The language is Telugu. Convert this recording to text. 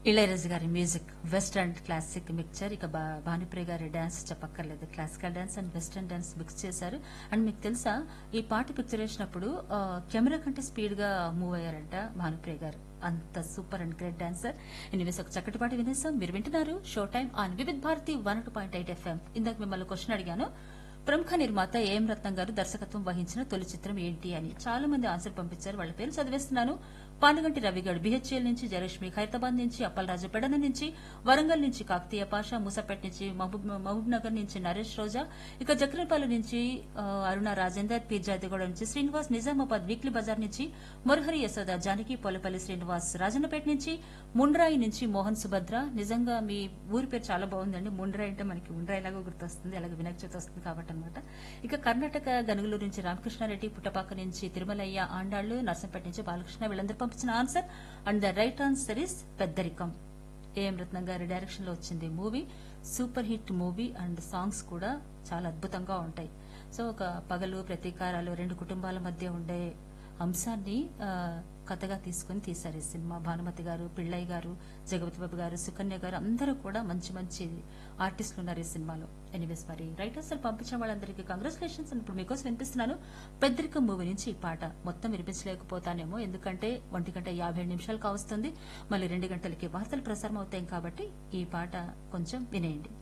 ఇళయరాజు గారి మ్యూజిక్ వెస్టర్న్ క్లాసిక్ మిక్చర్ ఇక బా- భానుప్రియ గారి డాన్స్ చెప్పక్కర్లేదు classical dance and western dance mix చేశారు అండ్ మీకు తెలుసా ఈ పాట పిక్చర్ వేసినప్పుడు ఆ, కెమెరా కంటే స్పీడ్ గా మూవ్ అయ్యారంట భానుప్రియ గారు అంత super and great dancer anyways ఒక చక్కటి పాట వినేసాం మీరు వింటున్నారు show time on Vividh Bharati one two point eight FM ఇందాక మిమ్మల్ని క్వశ్చన్ అడిగాను ప్రముఖ నిర్మాత ఏఎం రత్నం గారు దర్శకత్వం వహించిన తొలి చిత్రం ఏంటి అని చాలా మంది ఆన్సర్ పంపించారు వాళ్ళ పేరు చదివేస్తున్నాను పానుగంటి రవిగడ్ బిహెచ్ఎల్ నుంచి జయలక్ష్మి ఖైరతాబాద్ నుంచి అప్పలరాజు పెడన నుంచి వరంగల్ నుంచి కాకతీయ పాషా మూసపేట నుంచి మహబూబ్ మహబూబ్ నగర్ నుంచి నరేష్ రోజా ఇక జక్రపాల నుంచి ఆ, అరుణ రాజేందర్ పీర్జాదిగూడ నుంచి శ్రీనివాస్ నిజామాబాద్ వీక్లీ బజార్ నుంచి మురహరి యశోద జానకి పోలపల్లి శ్రీనివాస్ రాజన్నపేట నుంచి ముండ్రాయి నుంచి మోహన్ సుభద్ర నిజంగా మీ ఊరి పేరు చాలా బాగుందండి ముండ్రాయి అంటే మనకి ముండ్రాయి లాగా గుర్తొస్తుంది అలాగే వినాయక చవితి వస్తుంది కాబట్టి అనమాట ఇక కర్ణాటక గనుగులూరు నుంచి రామకృష్ణారెడ్డి పుట్టపాక నుంచి తిరుమలయ్య ఆండాళ్లు నర్సంపేట నుంచి బాలకృష్ణ వీళ్ళందరూ పంపించిన answer and the right answer is Peddarikam AM Ratnam గారి డైరెక్షన్ లో వచ్చింది movie super hit movie and songs కూడా చాలా అద్భుతంగా ఉంటాయి సో ఒక పగలు ప్రతీకారాలు రెండు కుటుంబాల మధ్య ఉండే అంశాన్ని ఆ, కథగా తీసుకుని తీశారు ఈ సినిమా భానుమతి గారు పిళ్ళయ్య గారు జగపతి బాబు గారు సుకన్య గారు అందరూ కూడా మంచి మంచి ఆర్టిస్టులు ఉన్నారు ఈ సినిమాలో ఎనీవేస్ మరి రైటర్స్ పంపించిన వాళ్ళందరికీ కంగ్రాచులేషన్స్ ఇప్పుడు మీకోసం వినిపిస్తున్నాను పెద్దరికం మూవీ నుంచి ఈ పాట మొత్తం వినిపించలేకపోతానేమో ఎందుకంటే ఒంటి గంట యాభై ఏడు నిమిషాలు కావస్తుంది మళ్ళీ రెండు గంటలకి వార్తలు ప్రసారం అవుతాయి కాబట్టి ఈ పాట కొంచెం వినేయండి